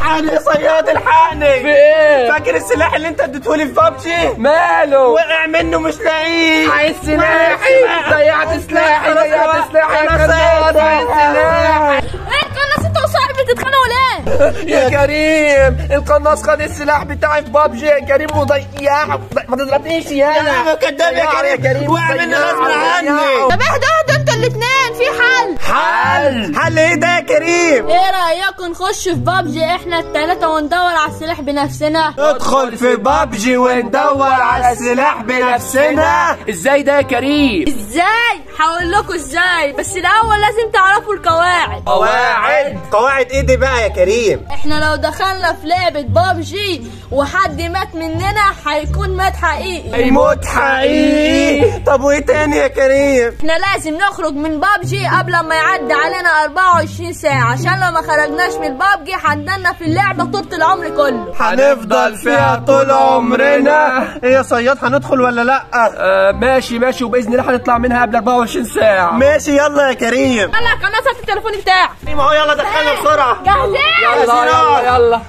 الحقني يا صياد الحقني في ايه فاكر السلاح اللي انت اديتهولي في بابجي ماله وقع منه مش لاقيه عايز سلاحي ضيعت سلاحي ضيعت سلاحي يا خلاص كناس عايز سلاحي انت الناس انت وصاحبي بتتخانقوا ليه؟ يا كريم القناص خد السلاح بتاعي في بابجي يا كريم وضيعه ما تضربنيش يا يا كداب يا كريم وقع مني غصب عني طب اهدى اهدى انت الاتنين في حل حل حل ايه ده يا كريم ايه رايكم نخش في بابجي احنا التلاتة وندور على السلاح بنفسنا ندخل في بابجي وندور على السلاح بنفسنا ازاي ده يا كريم ازاي؟ هقول لكم ازاي بس الاول لازم تعرفوا القواعد قواعد قواعد ايه دي بقى يا كريم احنا لو دخلنا في لعبة بابجي وحد مات مننا هيكون مات حقيقي موت حقيقي طب وايه تاني يا كريم احنا لازم نخرج من بابجي قبل ما يعدي علينا 24 ساعة عشان لو ما خرجناش من البابجي هندنا في اللعبة طول العمر كله هنفضل فيها طول عمرنا ايه يا صياد هندخل ولا لا آه ماشي ماشي وباذن الله هنطلع منها قبل 24 ساعه ماشي يلا يا كريم يلا كمان سبت التليفون بتاعك ما هو يلا دخلنا بسرعه جاهزين؟ يلا يلا يلا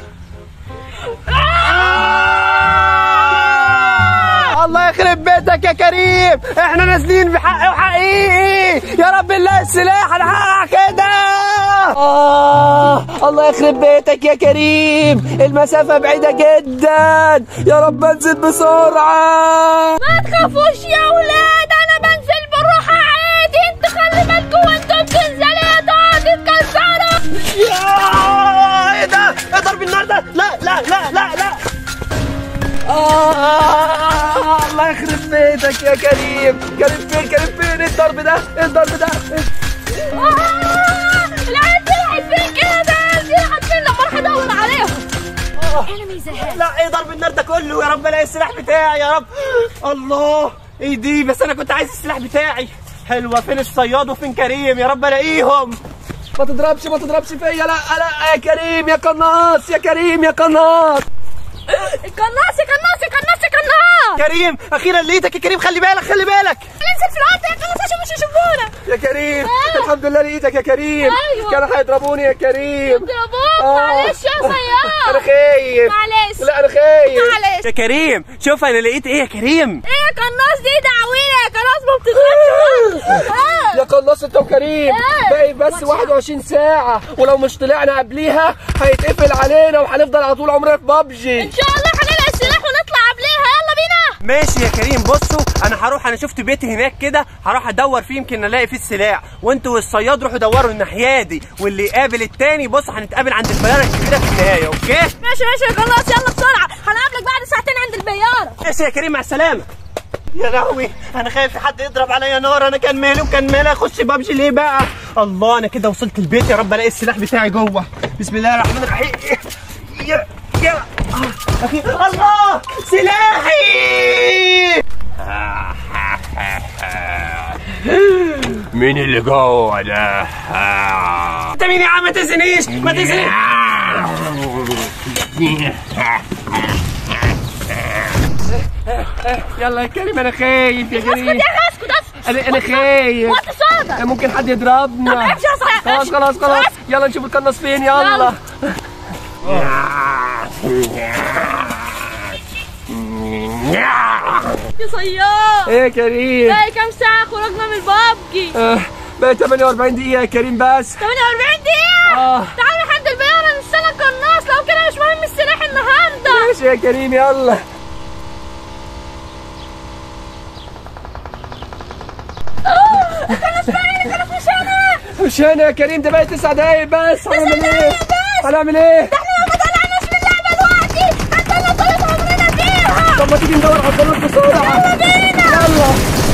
الله يخرب بيتك يا كريم احنا نازلين بحق وحقيقي يا رب الله السلاح انا هقع كده آه الله يخرب بيتك يا كريم المسافة بعيدة جدا يا رب انزل بسرعة ما تخافوش يا ولاد انا بنزل بالراحة عادي انت خلي بالكوا وانتوا بتنزلوا تقعدوا تكسروا يا ايه ده ايه ضرب النار ده لا لا لا لا لا آه الله يخرب بيتك يا كريم كريم فين كريم فين إيه الضرب ده إيه الضرب ده آه، العيال طلعت فين كده طلعت فين لما اروح ادور عليهم لا ايه ضرب النار ده كله يا رب الاقي السلاح بتاعي يا رب الله ايه دي بس انا كنت عايز السلاح بتاعي حلوه فين الصياد وفين كريم يا رب الاقيهم ما تضربش ما تضربش فيا لا لا يا كريم يا قناص يا كريم يا قناص القناص يا قناص يا قناص يا قناص كريم اخيرا لقيتك يا كريم خلي بالك خلي بالك ننزل في الارض يا قناص عشان مش يشوفونا يا كريم آه. الحمد لله لقيتك يا كريم أيوة. كانوا هيضربوني يا كريم اضربوك آه. معلش يا انا صياد خايف معلش لا انا خايف معلش يا كريم شوف انا لقيت ايه يا كريم ايه يا قناص دي دعوينا يا قناص ما بتضربش يا قناص انت وكريم آه. باقي بس 21 ساعة ولو مش طلعنا قبليها هيتقفل علينا وهنفضل على طول عمرنا في بابجي ان شاء الله هنلاقي السلاح ونطلع قبليها يلا بينا ماشي يا كريم بصوا انا هروح انا شفت بيت هناك كده هروح ادور فيه يمكن الاقي فيه السلاح وانتوا والصياد روحوا دوروا الناحيه دي واللي يقابل التاني بص هنتقابل عند البياره الكبيره في النهايه اوكي ماشي ماشي يا قناص يلا بسرعه هنقابلك بعد ساعتين عند البياره ماشي يا كريم مع السلامه يا لهوي انا خايف في حد يضرب عليا نار انا كان مالي وكان مالي اخش بابجي ليه بقى الله انا كده وصلت البيت يا رب الاقي السلاح بتاعي جوه بسم الله الرحمن الرحيم يا يا آه، أخي الله سلاحي مين اللي جوه ده؟ انت مين يا عم ما تزنيش ما تزنيش يلا يا كريم انا خايف يا كريم اسكت يا اسكت اسكت انا انا خايف وطي صوتك ممكن حد يضربنا طب امشي يا صاحبي، خلاص امشي. خلاص خلاص اسكت. يلا نشوف القناص فين يلا يلا. يا صياد ايه يا كريم باقي كام ساعه خرجنا من البابجي آه، بقى 48 دقيقة يا كريم بس 48 دقيقه اه تعالى لحد البياره نستنى القناص لو كده مش مهم السلاح النهارده ماشي يا كريم يلا القناص فين القناص مش هنا مش هنا يا كريم ده بقى تسع دقايق بس هنعمل ايه؟ هنعمل ايه؟ احنا لو ما طلعناش من اللعبه دلوقتي هنضل طول عمرنا فيها طب ما تيجي ندور على القناص بسرعة يلا بينا يلا